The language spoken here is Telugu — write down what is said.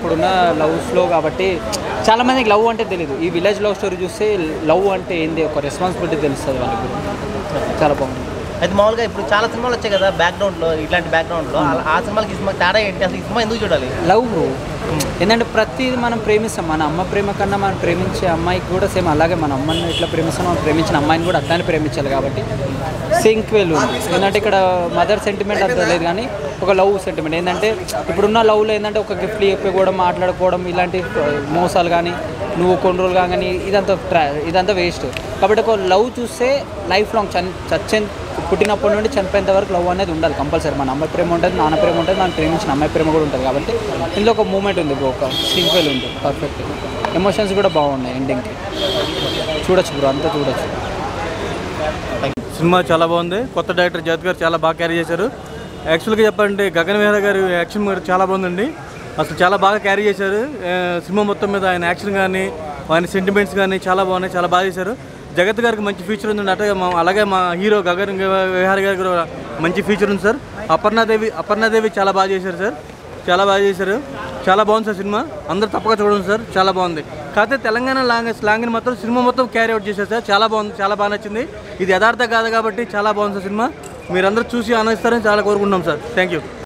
ఇప్పుడున్న లవ్స్లో కాబట్టి చాలా మందికి లవ్ అంటే తెలియదు ఈ విలేజ్ లవ్ స్టోరీ చూస్తే లవ్ అంటే ఏంది ఒక రెస్పాన్సిబిలిటీ తెలుస్తుంది వాళ్ళకి చాలా బాగుంది అయితే మామూలుగా ఇప్పుడు చాలా సినిమాలు వచ్చాయి కదా బ్యాక్గ్రౌండ్ లో ఇట్లాంటి బ్యాక్గ్రౌండ్ లో అలా- ఆ సినిమాకి ఈ సినిమా తేడా ఏంటి అసలు ఈ సినిమా ఎందుకు చూడాలి లవ్ బ్రో ఏంటంటే ప్రతిది మనం ప్రేమిస్తాం మన అమ్మ ప్రేమ కన్నా మనం ప్రేమించే అమ్మాయికి కూడా సేమ్ అలాగే మన అమ్మని ఎట్లా ప్రేమిస్తాం మనం ప్రేమించిన అమ్మాయిని కూడా అట్లానే ప్రేమించాలి కాబట్టి సింక్వెల్ ఉంది ఏంటంటే ఇక్కడ మదర్ సెంటిమెంట్ అంత లేదు కానీ ఒక లవ్ సెంటిమెంట్ ఏంటంటే ఇప్పుడున్న లవ్లో ఏంటంటే ఒక గిఫ్ట్లు చెప్పిపోవడం మాట్లాడుకోవడం ఇలాంటి మోసాలు కానీ నువ్వు కొన్ని రోజులు కానీ ఇదంతా ట్రా ఇదంతా వేస్ట్ కాబట్టి ఒక లవ్ చూస్తే లైఫ్ లాంగ్ చన్ చచ్చే పుట్టినప్పటి నుండి చనిపోయేంత వరకు లవ్ అనేది ఉండాలి కంపల్సరీ మన అమ్మాయి ప్రేమ ఉంటుంది నాన్న ప్రేమ ఉంటుంది మనం ప్రేమించిన అమ్మాయి ప్రేమ కూడా ఉంటుంది కాబట్టి ఇందులో ఒక మూమెంట్ ఉంది బ్రో ఒక సింక్వెల్ ఉంది పర్ఫెక్ట్ ఎమోషన్స్ కూడా బాగున్నాయి ఎండింగ్కి చూడొచ్చు బ్రో అంతా చూడొచ్చు సినిమా చాలా బాగుంది కొత్త డైరెక్టర్ జగత్ గారు చాలా బాగా క్యారీ చేశారు యాక్చువల్గా చెప్పాలంటే గగన్ విహార గారు యాక్షన్ కూడా చాలా బాగుందండి అసలు చాలా బాగా క్యారీ చేశారు ఆ, సినిమా మొత్తం మీద ఆయన యాక్షన్ కానీ ఆయన సెంటిమెంట్స్ కానీ చాలా బాగున్నాయి చాలా బాగా చేశారు జగత్ గారికి మంచి ఫ్యూచర్ ఉంది అట్లాగే మా అలాగే మా హీరో గగన్ విహార గారికి కూడా మంచి ఫ్యూచర్ ఉంది సార్ అపర్ణాదేవి అపర్ణాదేవి చాలా బాగా చేశారు సార్ చాలా బాగా చేశారు చాలా బాగుంది సార్ సినిమా అందరూ తప్పక చూడండి సార్ చాలా బాగుంది కాకపోతే తెలంగాణ లాంగ్వేజ్ స్లాంగ్ని మొత్తం సినిమా మొత్తం క్యారీ అవుట్ చేశారు సార్ చాలా బాగుంది చాలా బాగా నచ్చింది ఇది యథార్థ కాదు కాబట్టి చాలా బాగుంది సార్ సినిమా మీరందరూ చూసి ఆనందిస్తారని చాలా కోరుకుంటున్నాం సార్ థ్యాంక్ యూ